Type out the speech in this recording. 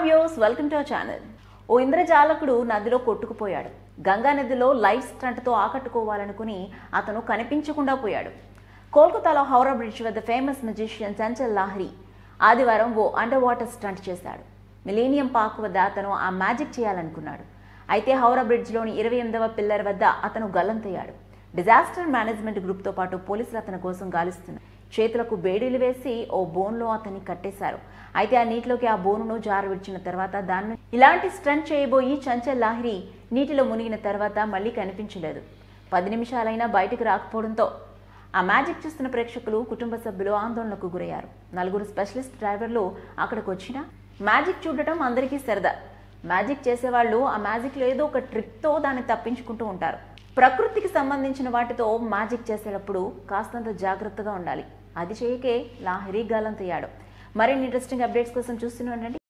views welcome to our channel ఓ ఇంద్రజాలకుడు నదిలో కొట్టుకుపోయాడు గంగా నదిలో లైఫ్ స్టంట్తో ఆకట్టుకోవాలనుకుని అతను కనిపించకుండా పోయాడు కోల్కతాలో హౌరా బ్రిడ్జ్ వద్ద ఫేమస్ మ్యూజిషియన్ చంచల్ లాహరి ఆదివారం ఓ అండర్ వాటర్ స్టంట్ చేశాడు మిలీనియం పార్క్ వద్ద అతను ఆ మ్యాజిక్ చేయాలనుకున్నాడు అయితే హౌరా బ్రిడ్జ్లోని ఇరవై ఎనిమిదవ పిల్లర్ వద్ద అతను గల్లంతయ్యాడు డిజాస్టర్ మేనేజ్మెంట్ గ్రూప్తో పాటు పోలీసులు అతని కోసం గాలిస్తున్నారు చేతులకు బేడీలు వేసి ఓ బోన్లో అతన్ని కట్టేశారు అయితే ఆ నీటిలోకి ఆ బోనును జారు విడిచిన తర్వాత దాన్ని ఇలాంటి స్టంట్ చేయబోయి చంచల్ లాహిరి నీటిలో మునిగిన తర్వాత మళ్ళీ కనిపించలేదు పది నిమిషాలైనా బయటకు రాకపోవడంతో ఆ మ్యాజిక్ చూస్తున్న ప్రేక్షకులు కుటుంబ సభ్యులు ఆందోళనకు గురయ్యారు నలుగురు స్పెషలిస్ట్ డ్రైవర్లు అక్కడికి వచ్చినా మ్యాజిక్ చూడటం అందరికీ సరదా మ్యాజిక్ చేసేవాళ్ళు ఆ మ్యాజిక్లో ఏదో ఒక ట్రిక్తో దాన్ని తప్పించుకుంటూ ఉంటారు ప్రకృతికి సంబంధించిన వాటితో మ్యాజిక్ చేసేటప్పుడు కాస్తంత జాగ్రత్తగా ఉండాలి అది చేయకే లాహిరి గాలంతయ్యాడు మరిన్ని ఇంట్రెస్టింగ్ అప్డేట్స్ కోసం చూస్తూనే ఉండండి